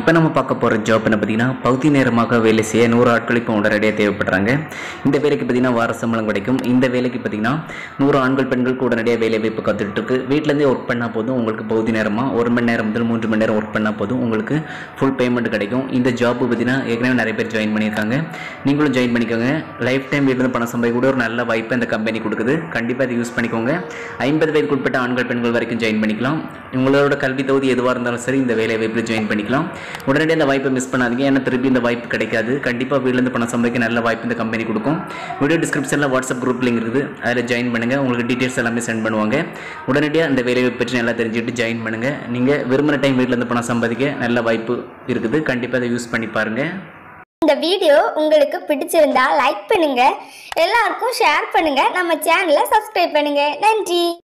இப்போ நம்ம பார்க்க போகிற ஜாப் என்ன பார்த்தீங்கன்னா பகுதி நேரமாக வேலை செய்ய நூறு ஆட்கள் இப்போ உடனடியாக தேவைப்படுறாங்க இந்த வேலைக்கு பார்த்தீங்கன்னா வார சம்பளம் கிடைக்கும் இந்த வேலைக்கு பார்த்தீங்கன்னா நூறு ஆண்கள் பெண்களுக்கு உடனடியாக வேலை வாய்ப்பு காத்துட்டு இருக்கு வீட்டிலேருந்தே ஒர்க் பண்ணால் போதும் உங்களுக்கு பகுதி நேரமாக ஒரு மணி நேரம் முதல் மூன்று மணி நேரம் ஒர்க் பண்ணால் போதும் உங்களுக்கு ஃபுல் பேமெண்ட் கிடைக்கும் இந்த ஜாப் பார்த்தீங்கன்னா ஏற்கனவே நிறைய பேர் ஜாயின் பண்ணியிருக்காங்க நீங்களும் ஜாயின் பண்ணிக்கோங்க லைஃப் டைம் வீட்டில் பணம் சம்பாதிக்க கூட ஒரு நல்ல வாய்ப்பை இந்த கம்பெனி கொடுக்குது கண்டிப்பாக அதை யூஸ் பண்ணிக்கோங்க ஐம்பது வயதுக்கு உட்பட்ட ஆண்கள் பெண்கள் வரைக்கும் ஜாயின் பண்ணிக்கலாம் உங்களோட கல்வி தகுதி எதுவாக இருந்தாலும் சரி இந்த வேலை வாய்ப்பில் ஜாயின் பண்ணிக்கலாம் உடனடியாக இந்த வாய்ப்பை மிஸ் பண்ணாதீங்க ஏன்னா திருப்பி இந்த வாய்ப்பு கிடைக்காது கண்டிப்பாக வீட்டிலேருந்து பணம் சம்பாதிக்க நல்ல வாய்ப்பு இந்த கம்பெனி கொடுக்கும் வீடியோ டிஸ்கிரிப்ஷனில் வாட்ஸ்அப் குரூப் லிங்க் இருக்குது அதில் ஜாயின் பண்ணுங்கள் உங்களுக்கு டீட்டெயில்ஸ் எல்லாமே சென்ட் பண்ணுவாங்க உடனடியாக இந்த வேலையை பற்றி நல்லா தெரிஞ்சுக்கிட்டு ஜாயின் பண்ணுங்கள் நீங்கள் விரும்புகிற டைம் வீட்டிலேருந்து பணம் சம்பாதிக்க நல்ல வாய்ப்பு இருக்குது கண்டிப்பாக அதை யூஸ் பண்ணி பாருங்கள் இந்த வீடியோ உங்களுக்கு பிடிச்சிருந்தா லைக் பண்ணுங்க எல்லாருக்கும் ஷேர் பண்ணுங்க நம்ம சேனலை சப்ஸ்கிரைப் பண்ணுங்க நன்றி